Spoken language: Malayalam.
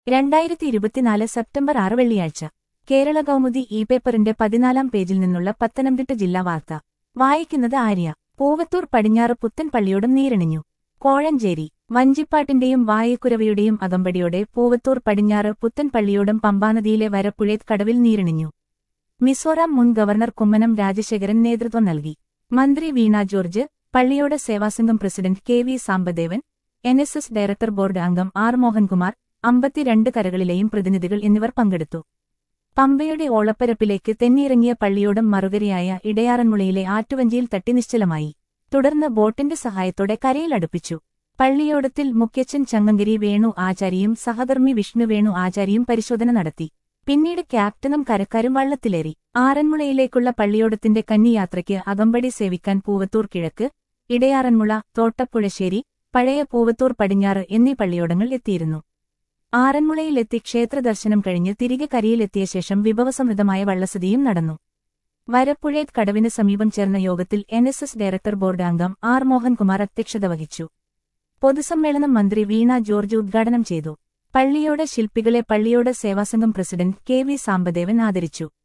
രണ്ടായിരത്തി ഇരുപത്തിനാല് സെപ്റ്റംബർ ആറ് വെള്ളിയാഴ്ച കേരള കൗമുദി ഇ പേപ്പറിന്റെ പതിനാലാം പേജിൽ നിന്നുള്ള പത്തനംതിട്ട ജില്ലാ വാർത്ത വായിക്കുന്നത് ആര്യ പൂവത്തൂർ പടിഞ്ഞാറ് പുത്തൻ പള്ളിയോടും നീരണിഞ്ഞു കോഴഞ്ചേരി വഞ്ചിപ്പാട്ടിന്റെയും വായക്കുരവയുടെയും അകമ്പടിയോടെ പൂവത്തൂർ പടിഞ്ഞാറ് പുത്തൻ പള്ളിയോടും പമ്പാനദിയിലെ വരപ്പുഴേത് കടവിൽ നീരണിഞ്ഞു മിസോറാം മുൻ ഗവർണർ കുമ്മനം രാജശേഖരൻ നേതൃത്വം നൽകി മന്ത്രി വീണ ജോർജ് പള്ളിയോട് സേവാസംഘം president K V Sambadevan N S S director board അംഗം ആർ മോഹൻകുമാർ അമ്പത്തിരണ്ട് കരകളിലെയും പ്രതിനിധികൾ എന്നിവർ പങ്കെടുത്തു പമ്പയുടെ ഓളപ്പരപ്പിലേക്ക് തെന്നിയിറങ്ങിയ പള്ളിയോടും മറുകരയായ ഇടയാറന്മുളയിലെ ആറ്റുവഞ്ചിയിൽ തട്ടി നിശ്ചലമായി തുടർന്ന് ബോട്ടിന്റെ സഹായത്തോടെ കരയിലടുപ്പിച്ചു പള്ളിയോടത്തിൽ മുഖ്യച്ചൻ ചങ്ങങ്കിരി വേണു ആചാരിയും സഹകർമ്മി വിഷ്ണു വേണു ആചാരിയും പരിശോധന നടത്തി പിന്നീട് ക്യാപ്റ്റനും കരക്കാരും വള്ളത്തിലേറി ആറന്മുളയിലേക്കുള്ള പള്ളിയോടത്തിന്റെ കന്നിയാത്രയ്ക്ക് അകമ്പടി സേവിക്കാൻ പൂവത്തൂർ കിഴക്ക് ഇടയാറന്മുള തോട്ടപ്പുഴശ്ശേരി പഴയ പൂവത്തൂർ പടിഞ്ഞാറ് എന്നീ പള്ളിയോടങ്ങൾ എത്തിയിരുന്നു ആറന്മുളയിലെത്തി ക്ഷേത്രദർശനം കഴിഞ്ഞ് തിരികെ കരയിലെത്തിയ ശേഷം വിഭവസമൃദ്ധമായ വള്ളസതിയും നടന്നു വരപ്പുഴേത് കടവിന് സമീപം ചേർന്ന യോഗത്തിൽ N S S director board അംഗം ആർ മോഹൻകുമാർ അധ്യക്ഷത വഹിച്ചു പൊതുസമ്മേളനം മന്ത്രി വീണ ജോർജ് ഉദ്ഘാടനം ചെയ്തു പള്ളിയോട് ശില്പികളെ പള്ളിയോട് സേവാസംഘം പ്രസിഡന്റ് കെ വി സാമ്പദേവൻ ആദരിച്ചു